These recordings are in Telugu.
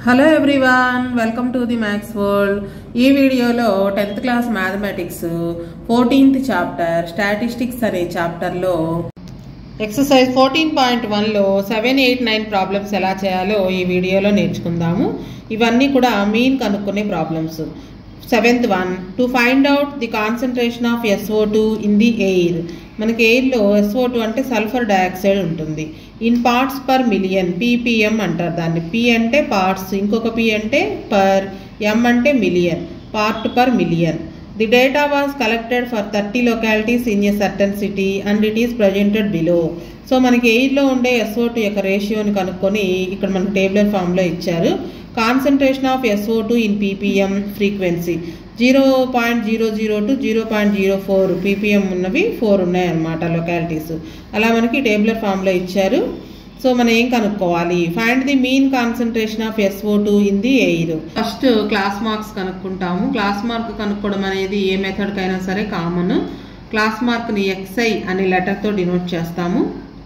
hello everyone welcome to the maths world ఈ వీడియోలో tenth class mathematics fourteenth chapter statistics అనే చాప్టర్లో ఎక్సర్సైజ్ ఫోర్టీన్ పాయింట్ వన్లో సెవెన్ ఎయిట్ నైన్ ప్రాబ్లమ్స్ ఎలా చేయాలో ఈ వీడియోలో నేర్చుకుందాము ఇవన్నీ కూడా మీన్ కనుక్కునే problems seventh one to find out the concentration of SO two in the air మనకి ఎయిర్లో ఎస్ఓ టూ అంటే సల్ఫర్ డయాక్సైడ్ ఉంటుంది in parts per million PPM అంటారు దాన్ని పి అంటే పార్ట్స్ ఇంకొక పి అంటే పర్ ఎం అంటే million part per million the data was collected for thirty localities in a certain city and it is presented below so మనకి ఎయిర్లో ఉండే ఎస్ఓ టూ యొక్క రేషియోని కనుక్కొని ఇక్కడ మనకు టేబులర్ ఫామ్లో ఇచ్చారు concentration of SO two in PPM frequency zero point zero zero to zero point zero four PPM ఉన్నవి ఫోర్ ఉన్నాయన్నమాట లొకాలిటీస్ అలా మనకి టేబులర్ ఫామ్లో ఇచ్చారు సో మనం ఏం కనుక్కోవాలి find the mean concentration of SO two in the air first class marks కనుక్కుంటాము క్లాస్ మార్క్ కనుక్కోవడం అనేది ఏ మెథడ్కైనా సరే కామన్ క్లాస్ మార్క్ని ఎక్స్ఐ అనే లెటర్తో డినోట్ చేస్తాము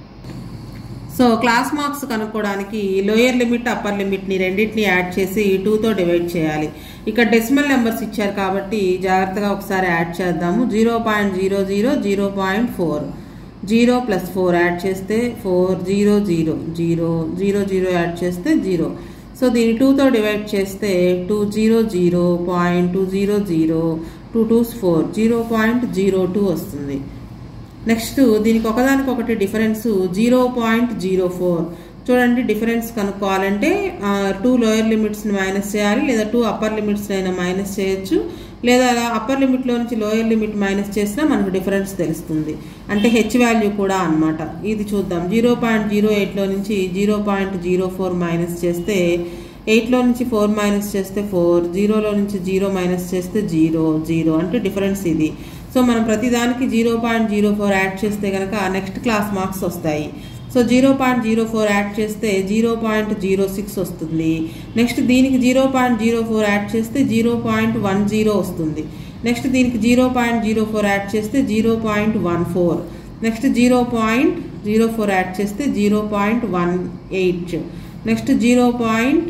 సో క్లాస్ మార్క్స్ కనుక్కోవడానికి లోయర్ లిమిట్ అప్పర్ లిమిట్ని రెండింటిని యాడ్ చేసి టూతో డివైడ్ చేయాలి ఇక్కడ డెసిమల్ నెంబర్స్ ఇచ్చారు కాబట్టి జాగ్రత్తగా ఒకసారి యాడ్ చేద్దాము zero point zero zero zero point four zero plus four add చేస్తే four zero zero zero zero zero add చేస్తే జీరో సో దీన్ని టూతో డివైడ్ చేస్తే two zero zero point two zero zero two twos four zero point zero two వస్తుంది నెక్స్ట్ దీనికి ఒకదానికి ఒకటి difference zero point zero four చూడండి డిఫరెన్స్ కనుక్కోవాలంటే టూ లోయర్ లిమిట్స్ని మైనస్ చేయాలి లేదా టూ అప్పర్ లిమిట్స్ అయినా మైనస్ చేయొచ్చు లేదా అప్పర్ లిమిట్లో నుంచి లోయర్ లిమిట్ మైనస్ చేసినా మనకు డిఫరెన్స్ తెలుస్తుంది అంటే హెచ్ వాల్యూ కూడా అనమాట ఇది చూద్దాం జీరో పాయింట్ జీరో ఎయిట్లో నుంచి zero point zero four minus చేస్తే ఎయిట్లో నుంచి ఫోర్ మైనస్ చేస్తే ఫోర్ జీరోలో నుంచి జీరో మైనస్ చేస్తే జీరో జీరో అంటే డిఫరెన్స్ ఇది సో మనం ప్రతిదానికి zero point zero four add చేస్తే కనుక నెక్స్ట్ క్లాస్ మార్క్స్ వస్తాయి so zero point zero four add చేస్తే జీరో పాయింట్ జీరో సిక్స్ వస్తుంది నెక్స్ట్ దీనికి zero point zero four add చేస్తే జీరో పాయింట్ వన్ జీరో వస్తుంది నెక్స్ట్ దీనికి zero point zero four add చేస్తే zero point one four next zero point zero four add చేస్తే zero point one eight next zero point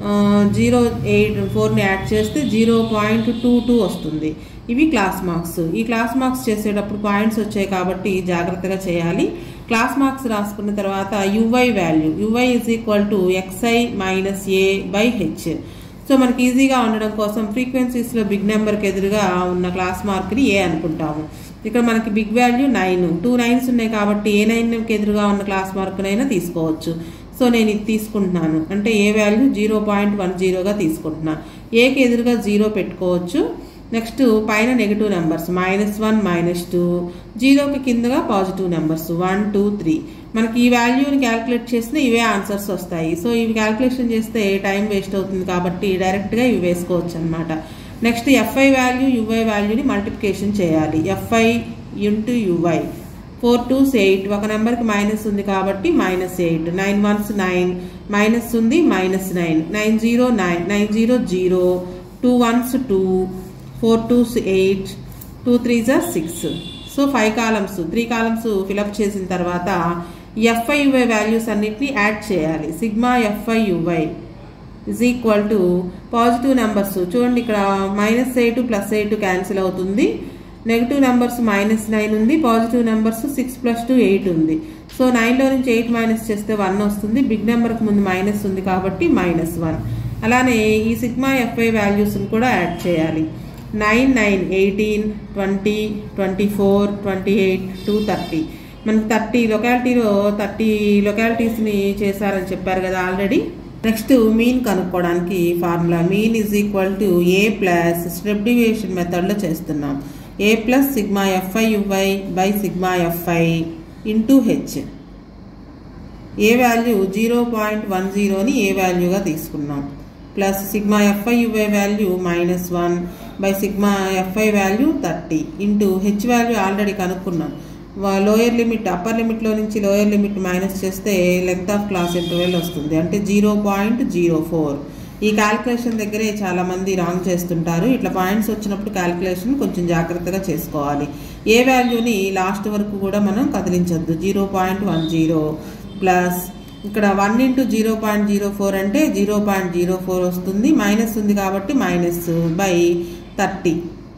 zero eight ఫోర్ని యాడ్ చేస్తే జీరో పాయింట్ టూ టూ వస్తుంది ఇవి క్లాస్ మార్క్స్ ఈ క్లాస్ మార్క్స్ చేసేటప్పుడు పాయింట్స్ వచ్చాయి కాబట్టి జాగ్రత్తగా చేయాలి క్లాస్ మార్క్స్ రాసుకున్న తర్వాత UI value UI is equal to XI minus A by H so మనకి ఈజీగా ఉండడం కోసం ఫ్రీక్వెన్సీస్లో బిగ్ నెంబర్కి ఎదురుగా ఉన్న క్లాస్ మార్క్ని ఏ అనుకుంటాము ఇక్కడ మనకి big value nine two nines ఉన్నాయి కాబట్టి ఏ నైన్కి ఎదురుగా ఉన్న క్లాస్ మార్క్నైనా తీసుకోవచ్చు సో నేను ఇది తీసుకుంటున్నాను అంటే A value zero point one జీరోగా తీసుకుంటున్నా ఏకి ఎదురుగా జీరో పెట్టుకోవచ్చు నెక్స్ట్ పైన negative numbers minus one minus two జీరోకి కిందగా positive numbers one two three మనకి ఈ వాల్యూని క్యాలిక్యులేట్ చేస్తే ఇవే ఆన్సర్స్ వస్తాయి సో ఇవి క్యాలిక్యులేషన్ చేస్తే టైం వేస్ట్ అవుతుంది కాబట్టి డైరెక్ట్గా ఇవి వేసుకోవచ్చు అనమాట నెక్స్ట్ ఎఫ్ఐ వాల్యూ యువై వాల్యూని మల్టిప్లికేషన్ చేయాలి FI into UI four twos eight ఒక నెంబర్కి మైనస్ ఉంది కాబట్టి minus eight nine ones nine minus ఉంది minus nine nine zero nine nine zero zero two ones two four twos eight two three జార్ six so five columns three columns fill up చేసిన తర్వాత ఎఫ్ఐ యువై వాల్యూస్ అన్నిటిని యాడ్ చేయాలి sigma FI UI is equal to positive numbers చూడండి ఇక్కడ minus eight plus eight cancel అవుతుంది నెగిటివ్ నెంబర్స్ మైనస్ నైన్ ఉంది positive numbers six plus two eight ఉంది సో నైన్లో నుంచి ఎయిట్ మైనస్ చేస్తే వన్ వస్తుంది బిగ్ నెంబర్కి ముందు మైనస్ ఉంది కాబట్టి మైనస్ వన్ అలానే ఈ సిగ్మా ఎఫ్ఐ వాల్యూస్ని కూడా యాడ్ చేయాలి nine nine eighteen twenty twenty four twenty eight two thirty మనకి థర్టీ లొకాలిటీలో థర్టీ లొకాలిటీస్ని చేశారని చెప్పారు కదా ఆల్రెడీ నెక్స్ట్ మీన్ కనుక్కోవడానికి formula mean is equal to A plus step deviation మెథడ్లో చేస్తున్నాం A plus sigma FI UI by sigma FI into H A value zero point one జీరోని ఏ వాల్యూగా తీసుకున్నాం plus sigma FI UI value minus one by sigma FI value thirty into H value already కనుక్కున్నాం లోయర్ లిమిట్ అప్పర్ లిమిట్లో నుంచి లోయర్ లిమిట్ మైనస్ చేస్తే లెంగ్త్ ఆఫ్ క్లాస్ ఇంటర్వెల్ వస్తుంది అంటే జీరో పాయింట్ జీరో ఫోర్ ఈ క్యాల్కులేషన్ దగ్గరే చాలా మంది రాంగ్ చేస్తుంటారు ఇట్లా పాయింట్స్ వచ్చినప్పుడు క్యాల్కులేషన్ కొంచెం జాగ్రత్తగా చేసుకోవాలి ఏ వాల్యూని లాస్ట్ వరకు కూడా మనం కదిలించొద్దు zero point one zero plus ఇక్కడ one into zero point zero four అంటే జీరో పాయింట్ జీరో ఫోర్ వస్తుంది మైనస్ ఉంది కాబట్టి మైనస్ బై థర్టీ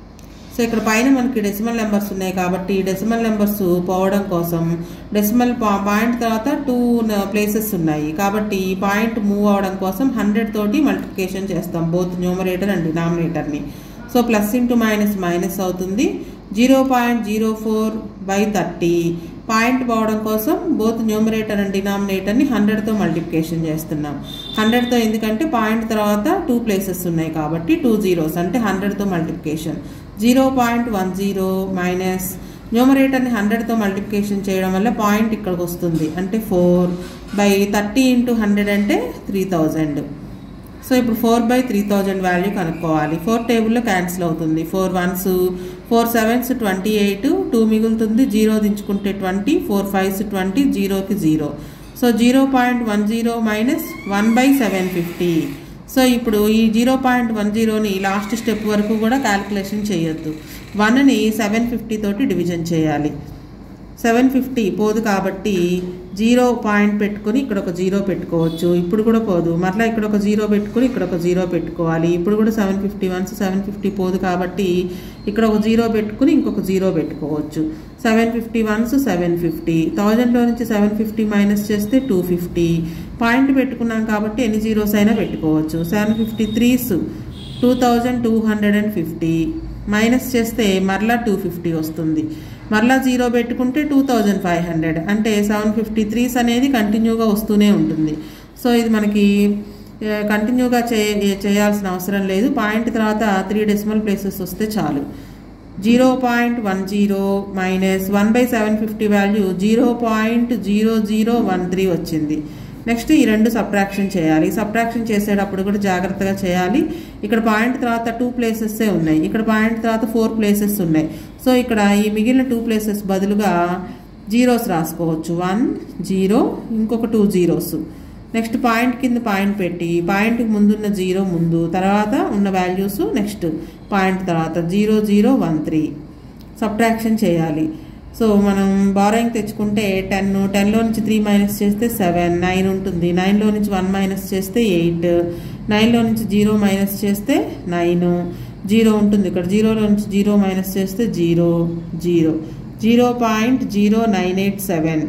సో ఇక్కడ పైన మనకి డెసిమల్ నెంబర్స్ ఉన్నాయి కాబట్టి డెసిమల్ నెంబర్స్ పోవడం కోసం డెసిమల్ పాయింట్ తర్వాత టూ ప్లేసెస్ ఉన్నాయి కాబట్టి ఈ పాయింట్ మూవ్ అవడం కోసం హండ్రెడ్ తోటి మల్టిప్లికేషన్ చేస్తాం బోత్ న్యూమరేటర్ అండ్ డినామినేటర్ని so plus into minus minus అవుతుంది zero point zero four by thirty point పోవడం కోసం బోత్ న్యూమరేటర్ అండ్ డినామినేటర్ని హండ్రెడ్తో మల్టిప్లికేషన్ చేస్తున్నాం హండ్రెడ్తో ఎందుకంటే పాయింట్ తర్వాత టూ ప్లేసెస్ ఉన్నాయి కాబట్టి టూ జీరోస్ అంటే హండ్రెడ్తో multiplication zero point one zero minus న్యూమరేటర్ని హండ్రెడ్తో మల్టిప్లికేషన్ చేయడం వల్ల పాయింట్ ఇక్కడికి వస్తుంది అంటే four by thirty into hundred అంటే త్రీ థౌజండ్ సో ఇప్పుడు four by three thousand value కనుక్కోవాలి ఫోర్ టేబుల్లో క్యాన్సిల్ అవుతుంది four ones four sevens twenty eight two మిగులుతుంది జీరో దించుకుంటే ట్వంటీ ఫోర్ ఫైవ్స్ ట్వంటీ జీరోకి zero so zero point one zero minus one by seven fifty so ఇప్పుడు ఈ జీరో పాయింట్ వన్ జీరోని లాస్ట్ స్టెప్ వరకు కూడా క్యాలిక్యులేషన్ చేయొద్దు వన్ని సెవెన్ ఫిఫ్టీ తోటి డివిజన్ చేయాలి సెవెన్ ఫిఫ్టీ పోదు కాబట్టి జీరో పాయింట్ పెట్టుకుని ఇక్కడ ఒక జీరో పెట్టుకోవచ్చు ఇప్పుడు కూడా పోదు మరలా ఇక్కడ ఒక జీరో పెట్టుకుని ఇక్కడ ఒక జీరో పెట్టుకోవాలి ఇప్పుడు కూడా seven fifty ones seven fifty పోదు కాబట్టి ఇక్కడ ఒక జీరో పెట్టుకుని ఇంకొక జీరో పెట్టుకోవచ్చు seven fifty ones seven fifty థౌజండ్లో నుంచి సెవెన్ ఫిఫ్టీ మైనస్ చేస్తే టూ ఫిఫ్టీ పాయింట్ పెట్టుకున్నాం కాబట్టి ఎన్ని జీరోస్ అయినా పెట్టుకోవచ్చు seven fifty threes two thousand two hundred and fifty minus చేస్తే మరలా టూ ఫిఫ్టీ వస్తుంది మరలా జీరో పెట్టుకుంటే టూ థౌజండ్ ఫైవ్ హండ్రెడ్ అంటే సెవెన్ ఫిఫ్టీ త్రీస్ అనేది కంటిన్యూగా వస్తూనే ఉంటుంది సో ఇది మనకి కంటిన్యూగా చే చేయాల్సిన అవసరం లేదు పాయింట్ తర్వాత త్రీ డెసిమల్ ప్లేసెస్ వస్తే చాలు zero point one zero minus one by seven fifty value zero point zero zero one three వచ్చింది నెక్స్ట్ ఈ రెండు సబ్ట్రాక్షన్ చేయాలి సబ్ట్రాక్షన్ చేసేటప్పుడు కూడా జాగ్రత్తగా చేయాలి ఇక్కడ పాయింట్ తర్వాత టూ ప్లేసెస్సే ఉన్నాయి ఇక్కడ పాయింట్ తర్వాత ఫోర్ ప్లేసెస్ ఉన్నాయి సో ఇక్కడ ఈ మిగిలిన టూ ప్లేసెస్ బదులుగా జీరోస్ రాసుకోవచ్చు వన్ జీరో ఇంకొక టూ జీరోస్ నెక్స్ట్ పాయింట్ కింద పాయింట్ పెట్టి పాయింట్కి ముందున్న జీరో ముందు తర్వాత ఉన్న వాల్యూస్ నెక్స్ట్ పాయింట్ తర్వాత zero zero one three subtraction చేయాలి సో మనం బారోయింగ్ తెచ్చుకుంటే టెన్ టెన్లో నుంచి త్రీ మైనస్ చేస్తే సెవెన్ నైన్ ఉంటుంది నైన్లో నుంచి వన్ మైనస్ చేస్తే ఎయిట్ నైన్లో నుంచి జీరో మైనస్ చేస్తే నైన్ జీరో ఉంటుంది ఇక్కడ జీరోలో నుంచి జీరో మైనస్ చేస్తే zero zero zero point zero nine eight seven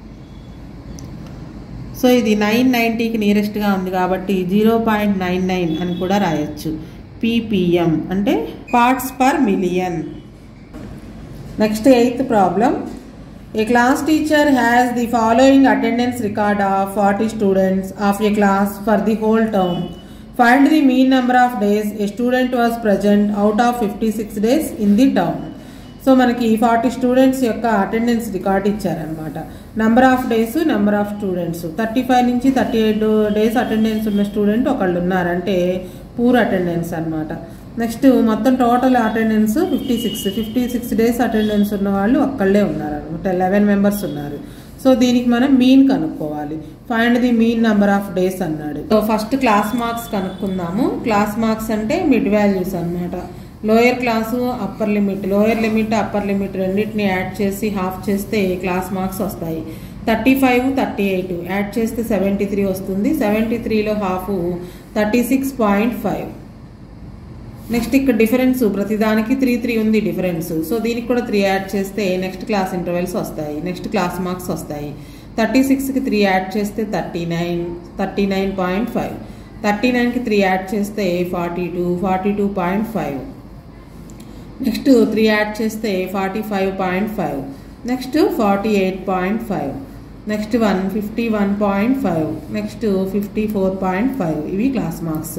so ఇది నైన్ నైంటీకి నియరెస్ట్గా ఉంది కాబట్టి జీరో పాయింట్ నైన్ నైన్ అని కూడా రాయొచ్చు పీపీఎం అంటే parts per million next eighth problem a class teacher has the following attendance record of forty students of a class for the whole term find the mean number of days a student was present out of fifty six days in the term so మనకి ఫార్టీ స్టూడెంట్స్ యొక్క అటెండెన్స్ రికార్డ్ ఇచ్చారనమాట number of days number of students thirty five నుంచి థర్టీ ఎయిట్ డేస్ అటెండెన్స్ ఉన్న స్టూడెంట్ ఒకళ్ళు ఉన్నారంటే పూర్ అటెండెన్స్ అనమాట నెక్స్ట్ మొత్తం total attendance fifty six fifty six days attendance ఉన్న వాళ్ళు ఒక్కళ్ళే ఉన్నారు అనమాట లెవెన్ మెంబర్స్ ఉన్నారు సో దీనికి మనం మీన్ కనుక్కోవాలి find the mean number of days అన్నాడు సో ఫస్ట్ క్లాస్ మార్క్స్ కనుక్కుందాము క్లాస్ మార్క్స్ అంటే మిడ్ వాల్యూస్ అనమాట lower class upper limit lower limit upper limit రెండింటిని యాడ్ చేసి హాఫ్ చేస్తే క్లాస్ మార్క్స్ వస్తాయి thirty five thirty eight add చేస్తే సెవెంటీ త్రీ వస్తుంది సెవెంటీ త్రీలో half thirty six point five next ఇక్కడ డిఫరెన్స్ ప్రతిదానికి త్రీ త్రీ ఉంది డిఫరెన్స్ సో దీనికి కూడా త్రీ యాడ్ చేస్తే నెక్స్ట్ క్లాస్ ఇంటర్వెల్స్ వస్తాయి నెక్స్ట్ క్లాస్ మార్క్స్ వస్తాయి థర్టీ సిక్స్కి త్రీ యాడ్ చేస్తే thirty nine thirty nine point five thirty నైన్కి త్రీ యాడ్ చేస్తే forty two forty two point five next three add చేస్తే forty five point five next forty eight point five next one fifty one point five next fifty four point five ఇవి class marks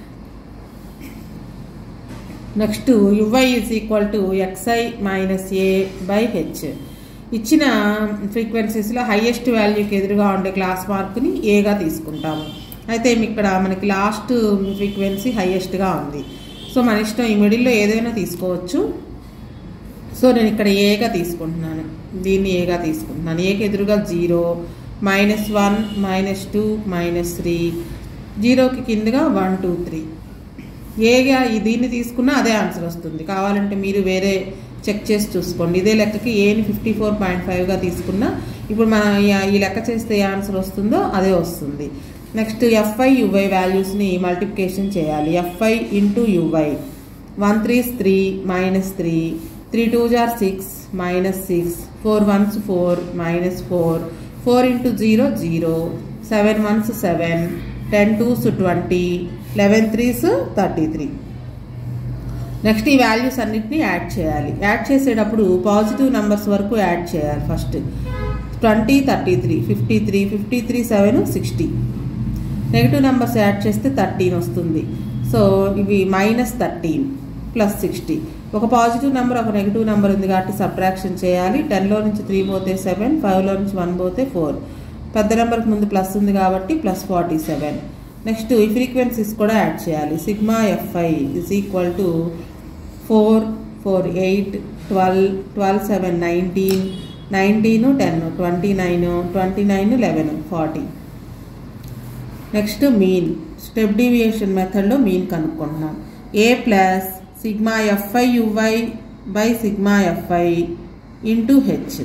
next UI is equal to XI minus A by H ఇచ్చిన ఫ్రీక్వెన్సీస్లో హైయెస్ట్ వాల్యూకి ఎదురుగా ఉండే క్లాస్ మార్క్ని ఏగా తీసుకుంటాము అయితే ఇక్కడ మనకి లాస్ట్ ఫ్రీక్వెన్సీ హైయెస్ట్గా ఉంది సో మన ఇష్టం ఈ మిడిల్లో ఏదైనా తీసుకోవచ్చు సో నేను ఇక్కడ ఏగా తీసుకుంటున్నాను దీన్ని ఏగా తీసుకుంటున్నాను ఏకి ఎదురుగా zero minus one minus two minus three జీరోకి కిందగా వన్ టూ త్రీ ఏగా ఈ దీన్ని తీసుకున్నా అదే ఆన్సర్ వస్తుంది కావాలంటే మీరు వేరే చెక్ చేసి చూసుకోండి ఇదే లెక్కకి ఏని ఫిఫ్టీ ఫోర్ పాయింట్ ఫైవ్గా తీసుకున్నా ఇప్పుడు మన ఈ- ఈ లెక్క చేస్తే ఏ ఆన్సర్ వస్తుందో అదే వస్తుంది నెక్స్ట్ ఎఫ్ఐ యువై వాల్యూస్ని మల్టిప్లికేషన్ చేయాలి FI into UI one threes three minus three three two జార్ six minus six four ones four minus four four into zero zero seven ones seven ten twos twenty eleven threes thirty three next ఈ వాల్యూస్ అన్నిటిని యాడ్ చేయాలి యాడ్ చేసేటప్పుడు పాజిటివ్ నెంబర్స్ వరకు యాడ్ చేయాలి first twenty thirty three fifty three fifty three seven sixty negative numbers add చేస్తే థర్టీన్ వస్తుంది సో ఇవి మైనస్ థర్టీన్ ప్లస్ సిక్స్టీ ఒక పాజిటివ్ నెంబర్ ఒక నెగిటివ్ నెంబర్ ఉంది కాబట్టి సబ్ట్రాక్షన్ చేయాలి టెన్లో నుంచి త్రీ పోతే సెవెన్ ఫైవ్లో నుంచి వన్ పోతే ఫోర్ పెద్ద నెంబర్కి ముందు ప్లస్ ఉంది కాబట్టి ప్లస్ ఫార్టీ సెవెన్ నెక్స్ట్ ఈ ఫ్రీక్వెన్సీస్ కూడా యాడ్ చేయాలి sigma FI is equal to four four eight twelve twelve seven nineteen nineteen ten twenty nine twenty nine eleven forty next mean step deviation మెథడ్లో మీన్ కనుక్కుంటున్నాం A plus sigma FI UI by sigma FI into H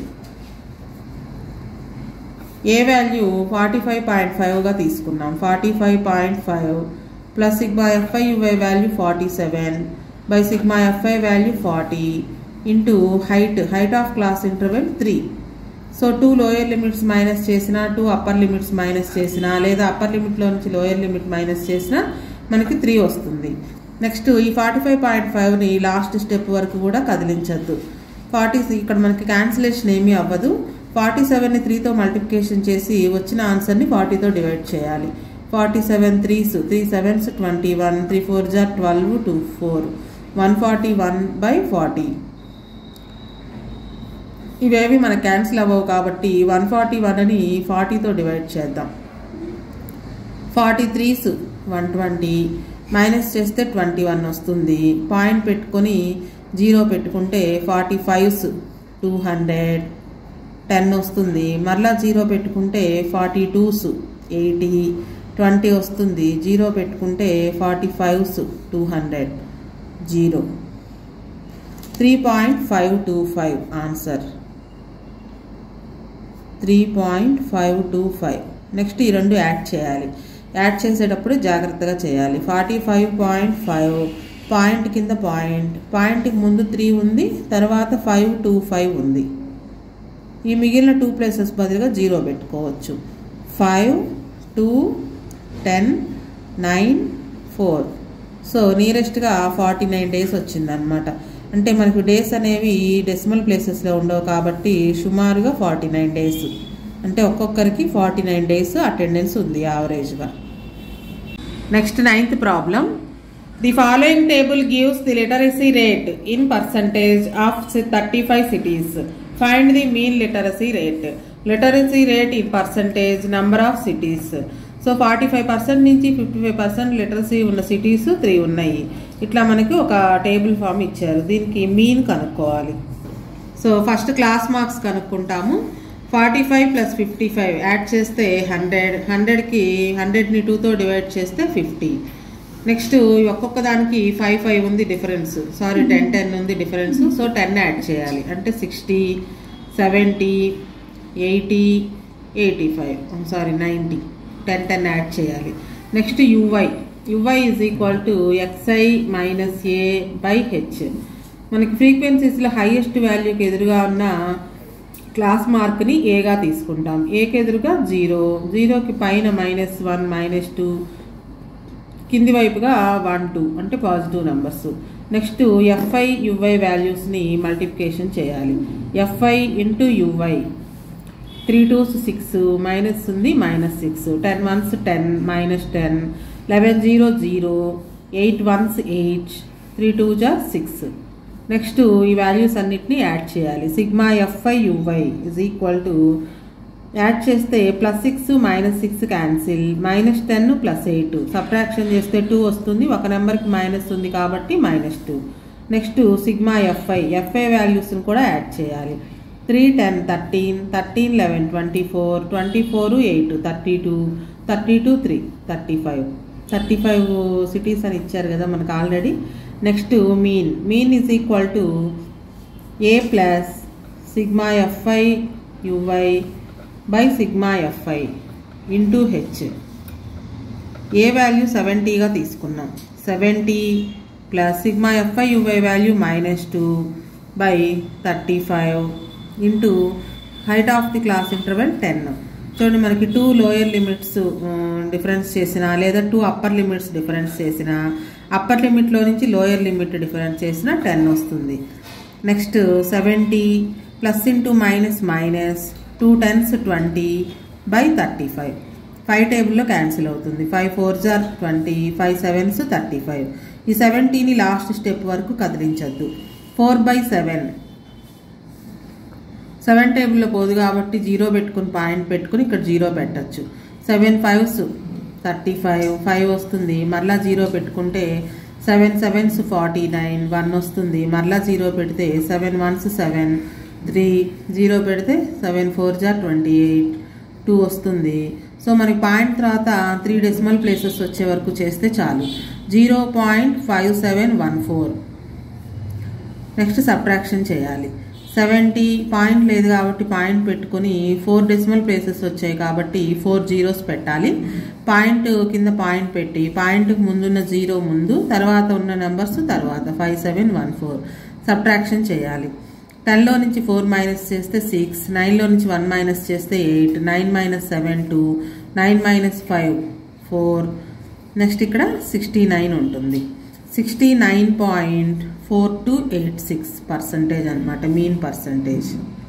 A value forty five point ఫైవ్గా తీసుకున్నాం forty five point five plus sigma FI UI value forty seven by sigma FI value forty into height height of class interval three so two lower limits minus చేసిన టూ అప్పర్ లిమిట్స్ మైనస్ చేసిన లేదా అప్పర్ లిమిట్లో నుంచి లోయర్ లిమిట్ మైనస్ చేసిన మనకి త్రీ వస్తుంది నెక్స్ట్ ఈ ఫార్టీ ఫైవ్ పాయింట్ ఫైవ్ని లాస్ట్ స్టెప్ వరకు కూడా కదిలించద్దు ఫార్టీ ఇక్కడ మనకి క్యాన్సిలేషన్ ఏమీ అవ్వదు ఫార్టీ సెవెన్ని త్రీతో మల్టిప్లికేషన్ చేసి వచ్చిన ఆన్సర్ని ఫార్టీతో డివైడ్ చేయాలి forty seven threes three sevens twenty one three four జార్ twelve two four one forty one by forty ఇవేవి మనకు క్యాన్సిల్ అవ్వవు కాబట్టి వన్ ఫార్టీ వన్ అని ఫార్టీతో డివైడ్ చేద్దాం forty threes one twenty minus చేస్తే ట్వంటీ వన్ వస్తుంది పాయింట్ పెట్టుకొని జీరో పెట్టుకుంటే forty fives two hundred ten వస్తుంది మరలా జీరో పెట్టుకుంటే ఫార్టీ టూస్ ఎయిటీ ట్వంటీ వస్తుంది జీరో పెట్టుకుంటే forty fives two hundred zero three point five two five answer three point five two five next ఈ రెండు యాడ్ చేయాలి యాడ్ చేసేటప్పుడు జాగ్రత్తగా చేయాలి forty five point five point కింద పాయింట్ పాయింట్కి ముందు త్రీ ఉంది తర్వాత ఫైవ్ టూ ఫైవ్ ఉంది ఈ మిగిలిన టూ ప్లేసెస్ బదులుగా జీరో పెట్టుకోవచ్చు five two ten nine four so నియరెస్ట్గా ఫార్టీ నైన్ డేస్ వచ్చిందనమాట అంటే మనకు డేస్ అనేవి డెసిమల్ ప్లేసెస్లో ఉండవు కాబట్టి సుమారుగా ఫార్టీ నైన్ డేస్ అంటే ఒక్కొక్కరికి ఫార్టీ నైన్ డేస్ అటెండెన్స్ ఉంది యావరేజ్గా next ninth problem the following table gives the literacy rate in percentage of thirty five cities find the mean literacy rate literacy rate in percentage number of cities so forty five percent నుంచి ఫిఫ్టీ ఫైవ్ పర్సెంట్ లిటరసీ ఉన్న సిటీస్ త్రీ ఉన్నాయి ఇట్లా మనకి ఒక టేబుల్ ఫామ్ ఇచ్చారు దీనికి మీన్ కనుక్కోవాలి సో ఫస్ట్ క్లాస్ మార్క్స్ కనుక్కుంటాము forty five plus fifty five add చేస్తే హండ్రెడ్ హండ్రెడ్కి హండ్రెడ్ని టూతో డివైడ్ చేస్తే ఫిఫ్టీ నెక్స్ట్ ఒక్కొక్క దానికి ఫైవ్ ఫైవ్ ఉంది డిఫరెన్స్ సారీ టెన్ టెన్ ఉంది డిఫరెన్స్ సో టెన్ యాడ్ చేయాలి అంటే sixty seventy eighty eighty five sorry ninety ten ten add చేయాలి next UI UI is equal to XI minus A by H మనకి ఫ్రీక్వెన్సీస్లో హైయెస్ట్ వాల్యూకి ఎదురుగా ఉన్న క్లాస్ మార్క్ని ఏగా తీసుకుంటాం ఏకి ఎదురుగా జీరో జీరోకి పైన మైనస్ వన్ మైనస్ టూ కింది వైపుగా వన్ టూ అంటే positive numbers next FI UI వాల్యూస్ని మల్టిప్లికేషన్ చేయాలి FI into UI three twos six minus ఉంది minus six ten ones ten minus ten eleven zero zero eight ones eight three two జా సిక్స్ నెక్స్ట్ ఈ వాల్యూస్ అన్నిటిని యాడ్ చేయాలి sigma FI UI is equal to add చేస్తే plus six minus six cancel minus ten plus eight subtraction చేస్తే టూ వస్తుంది ఒక నెంబర్కి మైనస్ ఉంది కాబట్టి minus two next sigma FI FI వాల్యూస్ని కూడా యాడ్ చేయాలి three ten thirteen thirteen eleven twenty four twenty four eight thirty two thirty two three thirty five thirty five cities అని ఇచ్చారు కదా మనకు already next mean mean is equal to A plus sigma FI UI by sigma FI into H A value సెవెంటీగా తీసుకున్నాం seventy plus sigma FI UI value minus two by thirty five into height of the class interval ten చూడండి మనకి టూ లోయర్ లిమిట్స్ డిఫరెన్స్ చేసిన లేదా టూ అప్పర్ లిమిట్స్ డిఫరెన్స్ చేసిన అప్పర్ లిమిట్లో నుంచి లోయర్ లిమిట్ డిఫరెన్స్ చేసిన టెన్ వస్తుంది next seventy plus into minus minus two tens twenty by thirty five five టేబుల్లో క్యాన్సిల్ అవుతుంది ఫైవ్ ఫోర్ జార్ twenty five sevens thirty five ఈ సెవెంటీని లాస్ట్ స్టెప్ వరకు కదిలించొద్దు ఫోర్ బై సెవెన్ సెవెన్ టేబుల్లో పోదు కాబట్టి జీరో పెట్టుకుని పాయింట్ పెట్టుకుని ఇక్కడ జీరో పెట్టచ్చు seven fives thirty five five వస్తుంది మరలా జీరో పెట్టుకుంటే seven sevens forty nine one వస్తుంది మరలా జీరో పెడితే seven ones seven three zero పెడితే సెవెన్ ఫోర్ జార్ ట్వంటీ ఎయిట్ టూ వస్తుంది సో మనకి పాయింట్ తర్వాత త్రీ డెసిమల్ ప్లేసెస్ వచ్చే వరకు చేస్తే చాలు zero point five seven one four next subtraction చేయాలి సెవెంటీ పాయింట్ లేదు కాబట్టి పాయింట్ పెట్టుకొని ఫోర్ డెసిమల్ ప్లేసెస్ వచ్చాయి కాబట్టి ఫోర్ జీరోస్ పెట్టాలి పాయింట్ కింద పాయింట్ పెట్టి పాయింట్కి ముందున్న జీరో ముందు తర్వాత ఉన్న నెంబర్స్ తర్వాత five seven one four subtraction చేయాలి టెన్లో నుంచి ఫోర్ మైనస్ చేస్తే సిక్స్ నైన్లో నుంచి వన్ మైనస్ చేస్తే eight nine minus seven two nine minus five four next ఇక్కడ సిక్స్టీ నైన్ ఉంటుంది sixty nine point four two eight six percentage అనమాట మీన్ పర్సంటేజ్